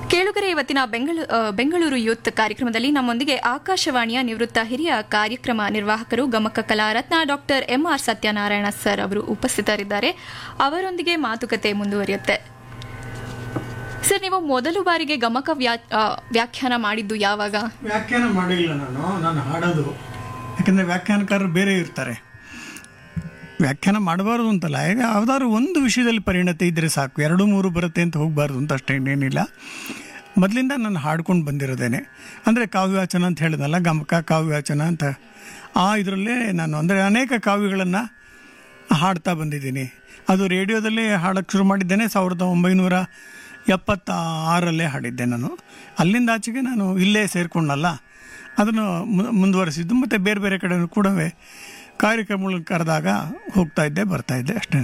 ಕೇಳುಗರೆ ಇವತ್ತಿನ ಬೆಂಗಳೂ- ಆ, ಬೆಂಗಳೂರು ಯೂತ್ ಕಾರ್ಯಕ್ರಮದಲ್ಲಿ ನಮ್ಮೊಂದಿಗೆ ಆಕಾಶವಾಣಿಯ ನಿವೃತ್ತ ಹಿರಿಯ ಕಾರ್ಯಕ್ರಮ ನಿರ್ವಾಹಕರು ಗಮಕ ಕಲಾರತ್ನ ಡಾಕ್ಟರ್ ಎಂಆರ್ ಸತ್ಯನಾರಾಯಣ ಸರ್ ಅವರು ಉಪಸ್ಥಿತರಿದ್ದಾರೆ ಅವರೊಂದಿಗೆ ಮಾತುಕತೆ ಮುಂದುವರಿಯುತ್ತೆ ಸರ್ ನೀವು ಮೊದಲು ಬಾರಿಗೆ ಗಮಕ ವ್ಯಾ- ಆ, ವ್ಯಾಖ್ಯಾನ ಮಾಡಿದ್ದು ಯಾವಾಗ ವ್ಯಾಖ್ಯಾನ ಮಾಡಿಲ್ಲ ನಾನು ನಾನು ಹಾಡೋದು ಯಾಕಂದರೆ ವ್ಯಾಖ್ಯಾನಕಾರರು ಬೇರೆ ಇರ್ತಾರೆ ವ್ಯಾಖ್ಯಾನ ಮಾಡಬಾರ್ದು ಅಂತಲ್ಲ ಈಗ ಯಾವ್ದಾದ್ರು ಒಂದು ವಿಷಯದಲ್ಲಿ ಪರಿಣತಿ ಇದ್ದರೆ ಸಾಕು ಎರಡು ಮೂರು ಬರುತ್ತೆ ಅಂತ ಹೋಗಬಾರ್ದು ಅಂತ ಅಷ್ಟೇ ಇನ್ನೇನಿಲ್ಲ ಮೊದಲಿಂದ ನಾನು ಹಾಡ್ಕೊಂಡು ಬಂದಿರೋದೇನೆ ಅಂದರೆ ಕಾವ್ಯವಾಚನ ಅಂತ ಹೇಳಿದ್ನಲ್ಲ ಗಮಕ ಕಾವ್ಯವಾಚನ ಅಂತ ಆ ಇದರಲ್ಲೇ ನಾನು ಅಂದರೆ ಅನೇಕ ಕಾವ್ಯಗಳನ್ನು ಹಾಡ್ತಾ ಬಂದಿದ್ದೀನಿ ಅದು ರೇಡಿಯೋದಲ್ಲೇ ಹಾಡೋಕ್ಕೆ ಶುರು ಮಾಡಿದ್ದೇನೆ ಸಾವಿರದ ಒಂಬೈನೂರ ಎಪ್ಪತ್ತ ಆರಲ್ಲೇ ಹಾಡಿದ್ದೆ ನಾನು ಅಲ್ಲಿಂದ ಆಚೆಗೆ ನಾನು ಇಲ್ಲೇ ಸೇರಿಕೊಂಡಲ್ಲ ಅದನ್ನು ಮು- ಮುಂದುವರಿಸಿದ್ದು ಮತ್ತು ಬೇರೆ ಬೇರೆ ಕಡೆ ಕೂಡ ಕಾರ್ಯಕ್ರಮಗಳು ಕರೆದಾಗ ಹೋಗ್ತಾ ಇದ್ದೆ ಬರ್ತಾ ಇದ್ದೆ ಅಷ್ಟೇ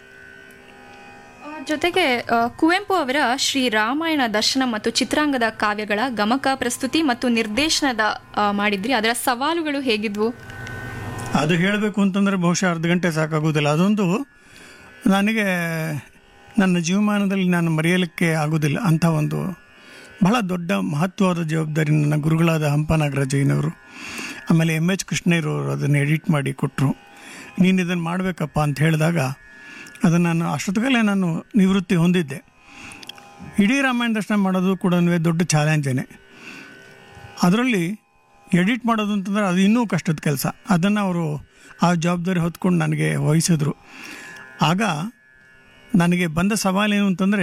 ಆ, ಜೊತೆಗೆ ಆ, ಕುವೆಂಪು ಅವರ ಶ್ರೀ ರಾಮಾಯಣ ದರ್ಶನ ಮತ್ತು ಚಿತ್ರಾಂಗದ ಕಾವ್ಯಗಳ ಗಮಕ ಪ್ರಸ್ತುತಿ ಮತ್ತು ನಿರ್ದೇಶನದ ಆ, ಮಾಡಿದ್ರಿ ಅದರ ಸವಾಲುಗಳು ಹೇಗಿದ್ವು ಅದು ಹೇಳಬೇಕು ಅಂತಂದರೆ ಬಹುಶಃ ಅರ್ಧ ಗಂಟೆ ಸಾಕಾಗೋದಿಲ್ಲ ಅದೊಂದು ನನಗೆ ನನ್ನ ಜೀವಮಾನದಲ್ಲಿ ನಾನು ಮರೆಯಲಿಕ್ಕೆ ಆಗೋದಿಲ್ಲ ಅಂಥ ಒಂದು ಬಹಳ ದೊಡ್ಡ ಮಹತ್ವವಾದ ಜವಾಬ್ದಾರಿ ನನ್ನ ಗುರುಗಳಾದ ಹಂಪ ನಾಗರಾಜಯ್ಯನವರು ಆಮೇಲೆ ಎಮ್ ಎಚ್ ಕೃಷ್ಣಯ್ಯರವರು ಅದನ್ನು ಎಡಿಟ್ ಮಾಡಿ ಕೊಟ್ಟರು ನೀನು ಇದನ್ನು ಮಾಡಬೇಕಪ್ಪ ಅಂತ ಹೇಳಿದಾಗ ಅದನ್ನು ನಾನು ಅಷ್ಟೊತ್ತಿಗಲ್ಲೇ ನಾನು ನಿವೃತ್ತಿ ಹೊಂದಿದ್ದೆ ಇಡೀ ರಾಮಾಯಣ ದರ್ಶನ ಮಾಡೋದು ಕೂಡ ದೊಡ್ಡ ಚಾಲೆಂಜೇನೆ ಅದರಲ್ಲಿ ಎಡಿಟ್ ಮಾಡೋದು ಅಂತಂದರೆ ಅದು ಇನ್ನೂ ಕಷ್ಟದ ಕೆಲಸ ಅದನ್ನು ಅವರು ಆ ಜವಾಬ್ದಾರಿ ಹೊತ್ಕೊಂಡು ನನಗೆ ವಹಿಸಿದ್ರು ಆಗ ನನಗೆ ಬಂದ ಸವಾಲೇನು ಅಂತಂದರೆ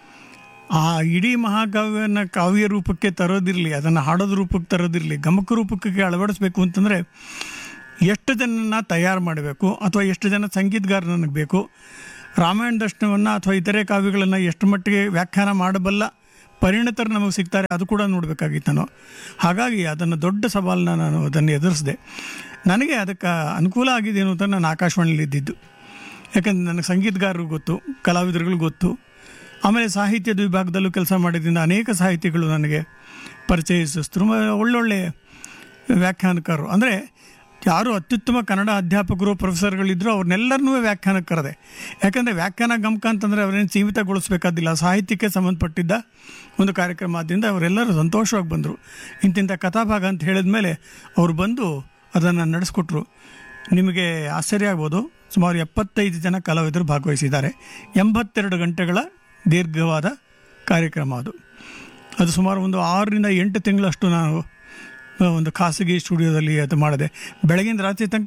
ಆ ಇಡೀ ಮಹಾಕಾವ್ಯನ ಕಾವ್ಯ ರೂಪಕ್ಕೆ ತರೋದಿರಲಿ ಅದನ್ನು ಹಾಡೋದ ರೂಪಕ್ಕೆ ತರೋದಿರಲಿ ಗಮಕ ರೂಪಕ್ಕೆ ಅಳವಡಿಸ್ಬೇಕು ಅಂತಂದರೆ ಎಷ್ಟು ಜನನ ತಯಾರು ಮಾಡಬೇಕು ಅಥವಾ ಎಷ್ಟು ಜನ ಸಂಗೀತಗಾರ ನನಗೆ ಬೇಕು ರಾಮಾಯಣ ದರ್ಶನವನ್ನು ಅಥವಾ ಇತರೆ ಕಾವ್ಯಗಳನ್ನು ಎಷ್ಟು ಮಟ್ಟಿಗೆ ವ್ಯಾಖ್ಯಾನ ಮಾಡಬಲ್ಲ ಪರಿಣಿತರು ನಮಗೆ ಸಿಗ್ತಾರೆ ಅದು ಕೂಡ ನೋಡಬೇಕಾಗಿತ್ತು ನಾನು ಹಾಗಾಗಿ ಅದನ್ನು ದೊಡ್ಡ ಸವಾಲನ್ನ ನಾನು ಅದನ್ನು ಎದುರಿಸಿದೆ ನನಗೆ ಅದಕ್ಕೆ ಅನುಕೂಲ ಆಗಿದ್ದೇನು ಅಂತ ನಾನು ಆಕಾಶವಾಣಿಯಲ್ಲಿ ಇದ್ದಿದ್ದು ಯಾಕಂದ್ರೆ ನನಗೆ ಸಂಗೀತಗಾರರು ಗೊತ್ತು ಕಲಾವಿದರುಗಳು ಗೊತ್ತು ಆಮೇಲೆ ಸಾಹಿತ್ಯದ ವಿಭಾಗದಲ್ಲೂ ಕೆಲಸ ಮಾಡಿದ್ರಿಂದ ಅನೇಕ ಸಾಹಿತಿಗಳು ನನಗೆ ಪರಿಚಯಿಸಿದ್ರು ಮ- ಒಳ್ಳೊಳ್ಳೆ ವ್ಯಾಖ್ಯಾನಕಾರರು ಅಂದರೆ ಯಾರು ಅತ್ಯುತ್ತಮ ಕನ್ನಡ ಅಧ್ಯಾಪಕರು ಪ್ರೊಫೆಸರ್ಗಳಿದ್ರು ಅವ್ರನ್ನೆಲ್ಲರನ್ನೂ ವ್ಯಾಖ್ಯಾನಕ್ಕೆ ಕರೆದೆ ಯಾಕಂದರೆ ವ್ಯಾಖ್ಯಾನ ಗಮಕ ಅಂತಂದರೆ ಅವರೇನು ಸೀಮಿತಗೊಳಿಸಬೇಕಾದಿಲ್ಲ ಸಾಹಿತ್ಯಕ್ಕೆ ಸಂಬಂಧಪಟ್ಟಿದ್ದ ಒಂದು ಕಾರ್ಯಕ್ರಮ ಆದ್ದರಿಂದ ಅವರೆಲ್ಲರೂ ಸಂತೋಷವಾಗಿ ಬಂದರು ಇಂತಿಂಥ ಕಥಾಭಾಗ ಅಂತ ಹೇಳಿದ ಮೇಲೆ ಅವರು ಬಂದು ಅದನ್ನು ನಡೆಸ್ಕೊಟ್ರು ನಿಮಗೆ ಆಶ್ಚರ್ಯ ಆಗ್ಬೋದು ಸುಮಾರು ಎಪ್ಪತ್ತೈದು ಜನ ಕಲಾವಿದರು ಭಾಗವಹಿಸಿದ್ದಾರೆ ಎಂಬತ್ತೆರಡು ಗಂಟೆಗಳ ದೀರ್ಘವಾದ ಕಾರ್ಯಕ್ರಮ ಅದು ಅದು ಸುಮಾರು ಒಂದು ಆರರಿಂದ ಎಂಟು ತಿಂಗಳಷ್ಟು ನಾನು ಆ, ಒಂದು ಖಾಸಗಿ ಸ್ಟುಡಿಯೋದಲ್ಲಿ ಅದು ಮಾಡಿದೆ ಬೆಳಗಿನ ರಾತ್ರಿ ತನಕ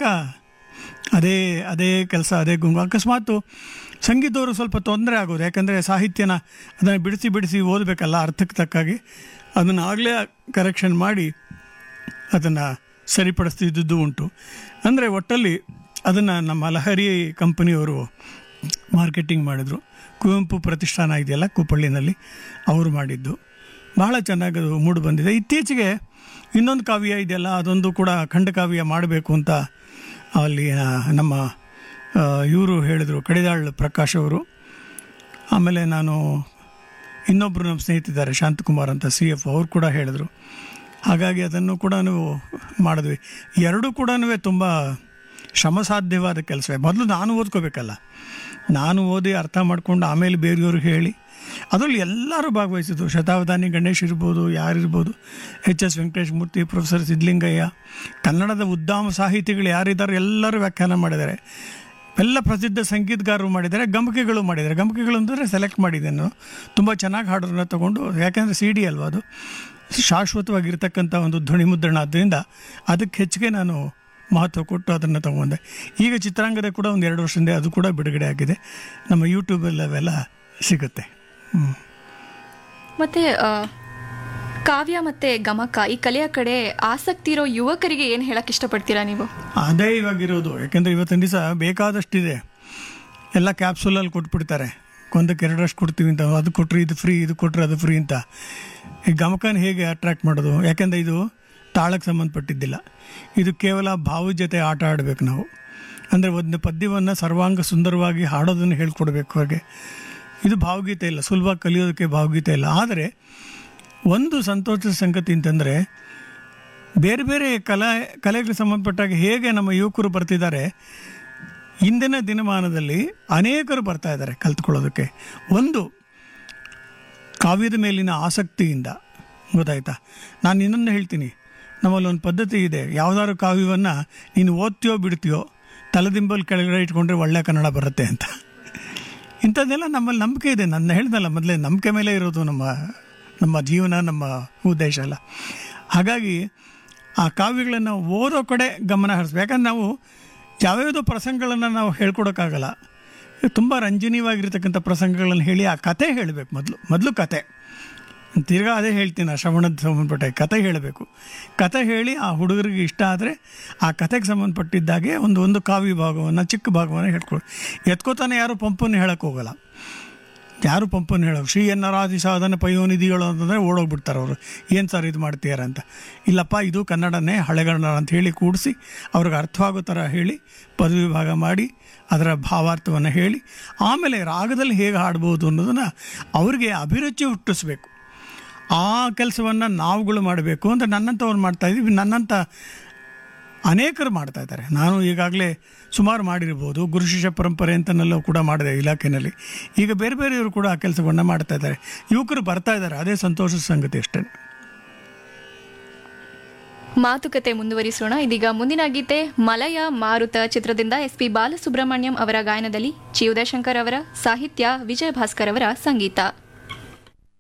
ಅದೇ ಅದೇ ಕೆಲಸ ಅದೇ ಗುಂಗು ಅಕಸ್ಮಾತು ಸಂಗೀತವರು ಸ್ವಲ್ಪ ತೊಂದರೆ ಆಗೋದು ಯಾಕಂದರೆ ಸಾಹಿತ್ಯನ ಅದನ್ನು ಬಿಡಿಸಿ ಬಿಡಿಸಿ ಓದಬೇಕಲ್ಲ ಅರ್ಥಕ್ಕೆ ತಕ್ಕಾಗಿ ಅದನ್ನು ಆಗಲೇ ಕರೆಕ್ಷನ್ ಮಾಡಿ ಅದನ್ನು ಸರಿಪಡಿಸ್ತಿದ್ದದ್ದು ಉಂಟು ಅಂದರೆ ಒಟ್ಟಲ್ಲಿ ಅದನ್ನು ನಮ್ಮ ಲಹರಿ ಕಂಪನಿಯವರು ಮಾರ್ಕೆಟಿಂಗ್ ಮಾಡಿದರು ಕುವೆಂಪು ಪ್ರತಿಷ್ಠಾನ ಇದೆಯಲ್ಲ ಕುಪ್ಪಳ್ಳಿನಲ್ಲಿ ಅವರು ಮಾಡಿದ್ದು ಬಹಳ ಚೆನ್ನಾಗಿ ಅದು ಮೂಡಿ ಬಂದಿದೆ ಇತ್ತೀಚೆಗೆ ಇನ್ನೊಂದು ಕಾವ್ಯ ಇದೆಯಲ್ಲ ಅದೊಂದು ಕೂಡ ಖಂಡಕಾವ್ಯ ಮಾಡಬೇಕು ಅಂತ ಅಲ್ಲಿ ಆ, ನಮ್ಮ ಇವರು ಹೇಳಿದರು ಕಡಿದಾಳ್ ಪ್ರಕಾಶ್ ಅವರು ಆಮೇಲೆ ನಾನು ಇನ್ನೊಬ್ಬರು ನಮ್ಮ ಸ್ನೇಹಿತಿದ್ದಾರೆ ಶಾಂತಕುಮಾರ್ ಅಂತ ಸಿ ಎಫ್ ಅವ್ರು ಕೂಡ ಹೇಳಿದರು ಹಾಗಾಗಿ ಅದನ್ನು ಕೂಡ ಮಾಡಿದ್ವಿ ಎರಡೂ ಕೂಡ ತುಂಬ ಶ್ರಮಸಾಧ್ಯವಾದ ಕೆಲಸವೇ ಮೊದಲು ನಾನು ಓದ್ಕೋಬೇಕಲ್ಲ ನಾನು ಓದಿ ಅರ್ಥ ಮಾಡ್ಕೊಂಡು ಆಮೇಲೆ ಬೇರೆಯವ್ರಿಗೆ ಹೇಳಿ ಅದರಲ್ಲಿ ಎಲ್ಲರೂ ಭಾಗವಹಿಸಿದ್ರು ಶತಾವಧಾನಿ ಗಣೇಶ್ ಇರ್ಬೋದು ಯಾರಿರ್ಬೋದು H S Venkatesh Murthy professor Siddalingaiah ಕನ್ನಡದ ಉದ್ದಾಮ ಸಾಹಿತಿಗಳು ಯಾರಿದ್ದಾರೆ ಎಲ್ಲರೂ ವ್ಯಾಖ್ಯಾನ ಮಾಡಿದ್ದಾರೆ ಎಲ್ಲ ಪ್ರಸಿದ್ಧ ಸಂಗೀತಗಾರರು ಮಾಡಿದ್ದಾರೆ ಗಮಕಿಗಳು ಮಾಡಿದ್ದಾರೆ ಗಮಕಿಗಳು ಅಂತಂದರೆ ಸೆಲೆಕ್ಟ್ ಮಾಡಿದ್ದೇನೆ ನಾನು ತುಂಬ ಚೆನ್ನಾಗಿ ಹಾಡೋರನ್ನ ತೊಗೊಂಡು ಯಾಕೆಂದರೆ ಸಿ ಡಿ ಅಲ್ವಾ ಅದು ಶಾಶ್ವತವಾಗಿರ್ತಕ್ಕಂಥ ಒಂದು ಧ್ವನಿ ಮುದ್ರಣ ಆದ್ದರಿಂದ ಅದಕ್ಕೆ ಹೆಚ್ಚಿಗೆ ನಾನು ಮಹತ್ವ ಕೊಟ್ಟು ಅದನ್ನು ತೊಗೊಂಡೆ ಈಗ ಚಿತ್ರಾಂಗದ ಕೂಡ ಒಂದು ಎರಡು ವರ್ಷದಿಂದ ಅದು ಕೂಡ ಬಿಡುಗಡೆ ಆಗಿದೆ ನಮ್ಮ ಯೂಟ್ಯೂಬಲ್ಲಿ ಅವೆಲ್ಲ ಸಿಗುತ್ತೆ ಹ್ಞೂ ಮತ್ತೆ ಆ, ಕಾವ್ಯ ಮತ್ತೆ ಗಮಕ ಈ ಕಲೆಯ ಕಡೆ ಆಸಕ್ತಿ ಇರೋ ಯುವಕರಿಗೆ ಏನು ಹೇಳಕ್ ಇಷ್ಟಪಡ್ತೀರಾ ನೀವು ಅದೇ ಇವಾಗಿರೋದು ಯಾಕೆಂದರೆ ಇವತ್ತಿನ ದಿವಸ ಬೇಕಾದಷ್ಟಿದೆ ಎಲ್ಲ ಕ್ಯಾಪ್ಸೂಲಲ್ಲಿ ಕೊಟ್ಬಿಡ್ತಾರೆ ಒಂದಕ್ಕೆ ಎರಡರಷ್ಟು ಕೊಡ್ತೀವಿ ಅಂತ ಅದು ಕೊಟ್ಟರೆ ಇದು ಫ್ರೀ ಇದು ಕೊಟ್ಟರೆ ಅದು ಫ್ರೀ ಅಂತ ಈ ಗಮಕನ ಹೇಗೆ ಅಟ್ರಾಕ್ಟ್ ಮಾಡೋದು ಯಾಕೆಂದರೆ ಇದು ತಾಳಕ್ಕೆ ಸಂಬಂಧಪಟ್ಟಿದ್ದಿಲ್ಲ ಇದು ಕೇವಲ ಭಾವದ ಜೊತೆ ಆಟ ಆಡಬೇಕು ನಾವು ಅಂದರೆ ಒಂದು ಪದ್ಯವನ್ನು ಸರ್ವಾಂಗ ಸುಂದರವಾಗಿ ಹಾಡೋದನ್ನು ಹೇಳ್ಕೊಡ್ಬೇಕು ಹಾಗೆ ಇದು ಭಾವಗೀತೆ ಇಲ್ಲ ಸುಲಭವಾಗಿ ಕಲಿಯೋದಕ್ಕೆ ಭಾವಗೀತೆ ಇಲ್ಲ ಆದರೆ ಒಂದು ಸಂತೋಷದ ಸಂಗತಿ ಅಂತಂದರೆ ಬೇರೆ ಬೇರೆ ಕಲಾ ಕಲೆಗೆ ಸಂಬಂಧಪಟ್ಟಾಗ ಹೇಗೆ ನಮ್ಮ ಯುವಕರು ಬರ್ತಿದ್ದಾರೆ ಇಂದಿನ ದಿನಮಾನದಲ್ಲಿ ಅನೇಕರು ಬರ್ತಾ ಇದ್ದಾರೆ ಕಲ್ತ್ಕೊಳ್ಳೋದಕ್ಕೆ ಒಂದು ಕಾವ್ಯದ ಮೇಲಿನ ಆಸಕ್ತಿಯಿಂದ ಗೊತ್ತಾಯ್ತಾ ನಾನು ಇನ್ನೊಂದು ಹೇಳ್ತೀನಿ ನಮ್ಮಲ್ಲಿ ಒಂದು ಪದ್ಧತಿ ಇದೆ ಯಾವುದಾದ್ರು ಕಾವ್ಯವನ್ನು ನೀನು ಓದ್ತೀಯೋ ಬಿಡ್ತೀಯೋ ತಲೆದಿಂಬಲ್ ಕೆಳಗಡೆ ಇಟ್ಕೊಂಡ್ರೆ ಒಳ್ಳೆ ಕನ್ನಡ ಬರುತ್ತೆ ಅಂತ ಇಂಥದ್ದೆಲ್ಲ ನಮ್ಮಲ್ಲಿ ನಂಬಿಕೆ ಇದೆ ನನ್ನ ಹೇಳ್ದಲ್ಲ ಮೊದಲೇ ನಂಬಿಕೆ ಮೇಲೆ ಇರೋದು ನಮ್ಮ ನಮ್ಮ ಜೀವನ ನಮ್ಮ ಉದ್ದೇಶ ಎಲ್ಲ ಹಾಗಾಗಿ ಆ ಕಾವ್ಯಗಳನ್ನು ಓದೋ ಕಡೆ ಗಮನ ಹರಿಸ್ಬೇಕು ಯಾಕಂದ್ರೆ ನಾವು ಯಾವ್ಯಾವುದೋ ಪ್ರಸಂಗಗಳನ್ನು ನಾವು ಹೇಳ್ಕೊಡೋಕ್ಕಾಗಲ್ಲ ತುಂಬ ರಂಜನೀಯವಾಗಿರ್ತಕ್ಕಂಥ ಪ್ರಸಂಗಗಳನ್ನು ಹೇಳಿ ಆ ಕತೆ ಹೇಳಬೇಕು ಮೊದಲು ಮೊದಲು ಕತೆ ತಿರ್ಗಾ ಅದೇ ಹೇಳ್ತೀನಿ ಆ ಶ್ರವಣದ ಸಂಬಂಧಪಟ್ಟ ಕತೆ ಹೇಳಬೇಕು ಕತೆ ಹೇಳಿ ಆ ಹುಡುಗರಿಗೆ ಇಷ್ಟ ಆದರೆ ಆ ಕತೆಗೆ ಸಂಬಂಧಪಟ್ಟಿದ್ದಾಗೆ ಒಂದು ಒಂದು ಕಾವ್ಯ ಭಾಗವನ್ನು ಚಿಕ್ಕ ಭಾಗವನ್ನು ಹೇಳ್ಕೊಡು ಎತ್ಕೋತಾನೆ ಯಾರು ಪಂಪನ್ನು ಹೇಳಕ್ಕೆ ಹೋಗಲ್ಲ ಯಾರು ಪಂಪನ್ನು ಹೇಳೋದು ಶ್ರೀ ಎನ್ನರಾದಿ ಸಾಧನ ಪಯೋನಿಧಿಗಳು ಅಂತಂದರೆ ಓಡೋಗ್ಬಿಡ್ತಾರೆ ಅವರು ಏನು ಸರ್ ಇದು ಮಾಡ್ತೀಯಾರ ಅಂತ ಇಲ್ಲಪ್ಪ ಇದು ಕನ್ನಡನೇ ಹಳೆಗನ್ನಡ ಅಂತ ಹೇಳಿ ಕೂಡಿಸಿ ಅವ್ರಿಗೆ ಅರ್ಥವಾಗೋ ಥರ ಹೇಳಿ ಪದವಿ ಭಾಗ ಮಾಡಿ ಅದರ ಭಾವಾರ್ಥವನ್ನು ಹೇಳಿ ಆಮೇಲೆ ರಾಗದಲ್ಲಿ ಹೇಗೆ ಹಾಡ್ಬೋದು ಅನ್ನೋದನ್ನು ಅವ್ರಿಗೆ ಅಭಿರುಚಿ ಹುಟ್ಟಿಸ್ಬೇಕು ಆ ಕೆಲಸವನ್ನು ನಾವುಗಳು ಮಾಡಬೇಕು ಅಂತ ನನ್ನಂಥವ್ರು ಮಾಡ್ತಾ ಇದ್ದೀವಿ ನನ್ನಂಥ ಅನೇಕರು ಮಾಡ್ತಾ ಇದ್ದಾರೆ ನಾನು ಈಗಾಗಲೇ ಸುಮಾರು ಮಾಡಿರ್ಬೋದು ಗುರು ಶಿಷ್ಯ ಪರಂಪರೆ ಅಂತನೆಲ್ಲ ಕೂಡ ಮಾಡಿದೆ ಇಲಾಖೆಯಲ್ಲಿ ಈಗ ಬೇರೆ ಬೇರೆಯವರು ಕೂಡ ಆ ಕೆಲಸವನ್ನು ಮಾಡ್ತಾ ಇದ್ದಾರೆ ಯುವಕರು ಬರ್ತಾ ಇದ್ದಾರೆ ಅದೇ ಸಂತೋಷದ ಸಂಗತಿ ಅಷ್ಟೇ ಮಾತುಕತೆ ಮುಂದುವರಿಸೋಣ ಇದೀಗ ಮುಂದಿನ ಗೀತೆ ಮಲಯ ಮಾರುತ ಚಿತ್ರದಿಂದ ಎಸ್ ಪಿ ಬಾಲಸುಬ್ರಹ್ಮಣ್ಯಂ ಅವರ ಗಾಯನದಲ್ಲಿ ಚಿ ಉದಯಶಂಕರ್ ಅವರ ಸಾಹಿತ್ಯ ವಿಜಯ ಭಾಸ್ಕರ್ ಅವರ ಸಂಗೀತ